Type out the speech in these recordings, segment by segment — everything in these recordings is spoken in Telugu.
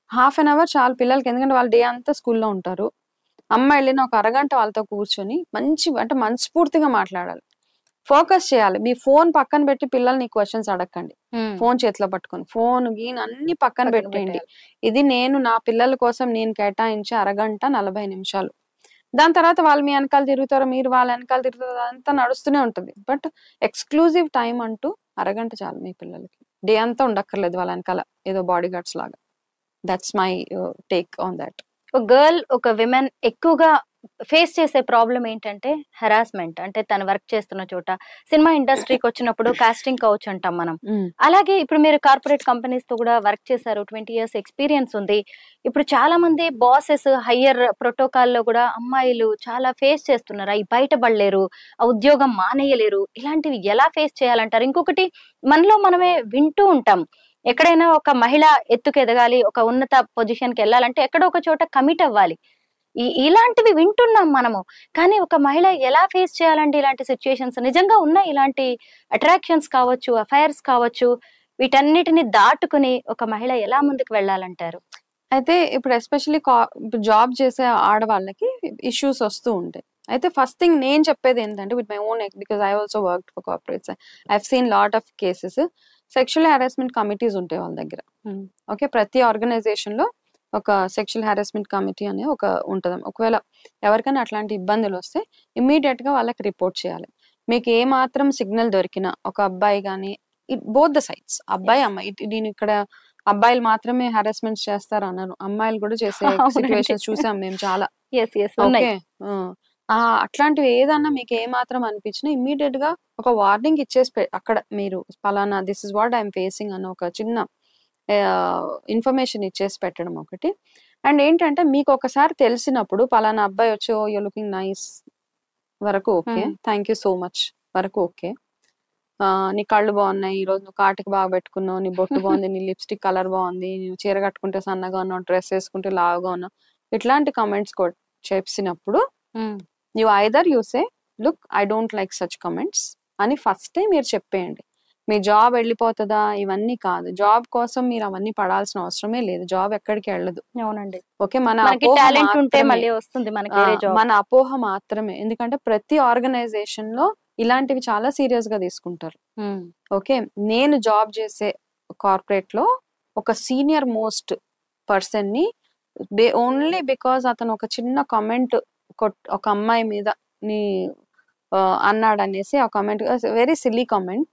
హాఫ్ అన్ అవర్ చాలు పిల్లలకి ఎందుకంటే వాళ్ళు డే అంతా స్కూల్లో ఉంటారు అమ్మ వెళ్ళిన ఒక అరగంట వాళ్ళతో కూర్చొని మంచి అంటే మనస్ఫూర్తిగా మాట్లాడాలి ఫోకస్ చేయాలి మీ ఫోన్ పక్కన పెట్టి పిల్లల్ని క్వశ్చన్స్ అడగండి ఫోన్ చేతిలో పట్టుకొని ఫోన్ గీన్ అన్ని పక్కన పెట్టేయండి ఇది నేను నా పిల్లల కోసం నేను కేటాయించే అరగంట నలభై నిమిషాలు దాని తర్వాత వాళ్ళు మీ వెనకాల తిరుగుతారు మీరు వాళ్ళ వెనకాల తిరుగుతారు అంతా నడుస్తూనే ఉంటుంది బట్ ఎక్స్క్లూజివ్ టైం అంటూ అరగంట చాలు మీ పిల్లలకి డే అంతా ఉండక్కర్లేదు వాళ్ళ వెనకాల ఏదో బాడీ గార్డ్స్ లాగా that's my take on that ఒక గర్ల్ ఒక విమెన్ ఎక్కువగా ఫేస్ చేసే ప్రాబ్లం ఏంటంటే హెరాస్మెంట్ అంటే తను వర్క్ చేస్తున్న చోట సినిమా ఇండస్ట్రీకి వచ్చినప్పుడు కాస్టింగ్ కౌచ్ అంటాం మనం అలాగే ఇప్పుడు మీరు కార్పొరేట్ కంపెనీస్ తో కూడా వర్క్ చేశారు ట్వంటీ ఇయర్స్ ఎక్స్పీరియన్స్ ఉంది ఇప్పుడు చాలా మంది బాసెస్ హయ్యర్ ప్రోటోకాల్ లో కూడా అమ్మాయిలు చాలా ఫేస్ చేస్తున్నారు అవి బయటపడలేరు ఆ ఉద్యోగం మానేయలేరు ఇలాంటివి ఎలా ఫేస్ చేయాలంటారు ఇంకొకటి మనలో మనమే వింటూ ఉంటాం ఎక్కడైనా ఒక మహిళ ఎత్తుకు ఎదగాలి ఒక ఉన్నత పొజిషన్ కి వెళ్ళాలంటే ఎక్కడో ఒక చోట కమిట్ అవ్వాలి ఈ ఇలాంటివి వింటున్నాం మనము కానీ ఒక మహిళ ఎలా ఫేస్ చేయాలంటే ఇలాంటి సిచ్యుయేషన్స్ నిజంగా ఉన్నాయి ఇలాంటి అట్రాక్షన్స్ కావచ్చు అఫైర్స్ కావచ్చు వీటన్నిటిని దాటుకుని ఒక మహిళ ఎలా ముందుకు వెళ్ళాలంటారు అయితే ఇప్పుడు ఎస్పెషల్లీ జాబ్ చేసే ఆడవాళ్ళకి ఇష్యూస్ వస్తూ ఉంటాయి అయితే ఫస్ట్ థింగ్ నేను చెప్పేది ఏంటంటే with my own because I also work for corporates I seen lot of cases sexual harassment committees ఉంటాయి వాళ్ళ దగ్గర Hmm. ఓకే ప్రతి ఆర్గనైజేషన్ లో ఒక సెక్షువల్ హారాస్మెంట్ కమిటీ అనే ఒక ఉంటుంది ఒకవేళ ఎవరికైనా అట్లాంటి ఇబ్బందులు వస్తే ఇమ్మీడియట్ గా వాళ్ళకి రిపోర్ట్ చేయాలి మీకు ఏ మాత్రం సిగ్నల్ దొరికినా ఒక అబ్బాయి కానీ బోత్ ద సైడ్స్ అబ్బాయి Yes. అమ్మాయి ఇట్- నేను ఇక్కడ అబ్బాయిలు మాత్రమే హారాస్మెంట్ చేస్తారు అన్నారు అమ్మాయిలు కూడా చేసే అవునండి. సిచ్యువేషన్స్ చూసాం మేము చాలా ఎస్ ఎస్ ఉన్నాయి ఓకే ఆ అట్లాంటివి ఏదన్నా మీకు ఏ మాత్రం అనిపించినా ఇమ్మీడియట్ గా ఒక వార్నింగ్ ఇచ్చేసి పె- అక్కడ మీరు పలానా this is what I'm facing అన్న ఒక చిన్న ఇన్ఫర్మేషన్ ఇచ్చేసి పెట్టడం ఒకటి అండ్ ఏంటంటే మీకు ఒకసారి తెలిసినప్పుడు పలానా అబ్బాయి వచ్చి ఓ యూ లుకింగ్ నైస్ వరకు okay Hmm. Thank you so much వరకు ఓకే నీ కళ్ళు బాగున్నాయి ఈ రోజు నువ్వు కాటికి బాగా పెట్టుకున్నావు నీ బొట్టు బాగుంది నీ లిప్స్టిక్ కలర్ బాగుంది నువ్వు చీర కట్టుకుంటే సన్నగా ఉన్నావు డ్రెస్ వేసుకుంటే లావుగా ఉన్నావు ఇట్లాంటి కామెంట్స్ చెప్పినప్పుడు you either you say look I don't like such comments అని ఫస్టే మీరు చెప్పేయండి మీ జాబ్ వెళ్ళిపోతుందా ఇవన్నీ కాదు జాబ్ కోసం మీరు అవన్నీ పడాల్సిన అవసరమే లేదు జాబ్ ఎక్కడికి వెళ్ళదు అవునండి ఓకే మన మనకి అపోహ టాలెంట్ ఉంటే మాత్రమే. మళ్ళీ వస్తుంది మనకి ఆ, వేరే జాబ్ మన అపోహ మాత్రమే ఎందుకంటే ప్రతి ఆర్గనైజేషన్ లో ఇలాంటివి చాలా సీరియస్ గా తీసుకుంటారు ఓకే నేను జాబ్ చేసే కార్పొరేట్ లో ఒక సీనియర్ మోస్ట్ పర్సన్ ని ఓన్లీ బికాజ్ అతను ఒక చిన్న కామెంట్ ఒక అమ్మాయి మీద నీ ఆ, అన్నాడు అనేసి ఆ కామెంట్ వెరీ సిల్లీ కామెంట్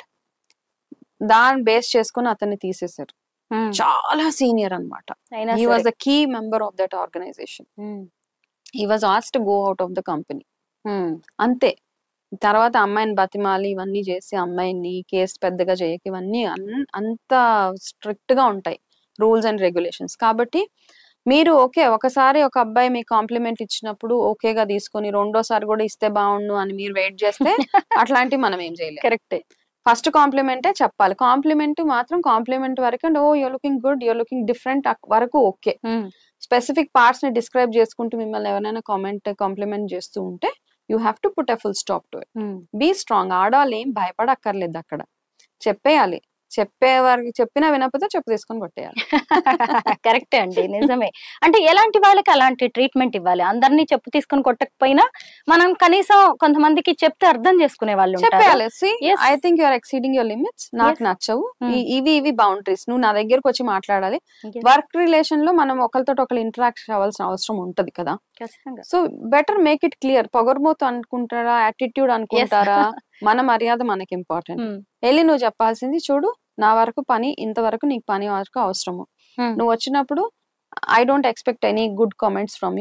దాన్ని బేస్ చేసుకుని అతన్ని తీసేశారు చాలా సీనియర్ అన్నమాట అయినా హీ వాజ్ సరే. The key member of that organization um, he was asked go out of the company um, అంతే తర్వాత అమ్మాయిని బతిమాలి ఇవన్నీ చేసి అమ్మాయిని కేసు పెద్దగా చేయక ఇవన్నీ అన్- అంత స్ట్రిక్ట్ గా ఉంటాయి రూల్స్ అండ్ రెగ్యులేషన్స్ కాబట్టి మీరు ఓకే ఒకసారి ఒక అబ్బాయి మీకు కాంప్లిమెంట్ ఇచ్చినప్పుడు ఓకేగా తీసుకొని రెండోసారి కూడా ఇస్తే బాగుండు అని మీరు వెయిట్ చేస్తే అట్లాంటివి మనం ఏం చేయలేం కరెక్టే ఫస్ట్ కాంప్లిమెంటే చెప్పాలి కాంప్లిమెంట్ మాత్రం కాంప్లిమెంట్ వరకు and oh you looking good you looking different వరకు ఓకే ఉమ్, స్పెసిఫిక్ పార్ట్స్ ని డిస్క్రైబ్ చేసుకుంటూ మిమ్మల్ని ఎవరైనా కామెంట్ కాంప్లిమెంట్ చేస్తూ ఉంటే you have to put a full stop to it um. Be strong ఆడవాళ్ళు ఏం భయపడక్కర్లేదు అక్కడ చెప్పేయాలి చెప్పేవారికి చెప్పినా వినకపోతే చెప్పు తీసుకొని కొట్టేయాలి కరెక్టే అండి నిజమే అంటే ఎలాంటి వాళ్ళకి అలాంటి ట్రీట్మెంట్ ఇవ్వాలి అందరినీ చెప్పు తీసుకొని కొట్టకపోయినా మనం కనీసం కొంతమందికి చెప్తే అర్థం చేసుకునే వాళ్ళు ఉంటారు చెప్పేయాలి Yes. I think you're exceeding your limits నాకు Yes. నచ్చవు Hmm. ఈ- ఇవి ఇవి బౌండరీస్ నువ్వు నా దగ్గరకు వచ్చి మాట్లాడాలి Yes, వర్క్ రిలేషన్ లో మనం ఒకరితో ఒకరు ఇంటరాక్ట్ అవ్వాల్సిన అవసరం ఉంటది కదా ఖచ్చితంగా so better make it clear పొగరబోతు అనుకుంటారా యాటిట్యూడ్ అనుకుంటారా మన మర్యాద మనకి ఇంపార్టెంట్ ఉమ్, వెళ్ళి నువ్వు చెప్పాల్సింది చూడు నా వరకు పని ఇంతవరకు నీకు పని వరకు అవసరము ఉమ్. నువ్వు వచ్చినప్పుడు I don't expect any good comments from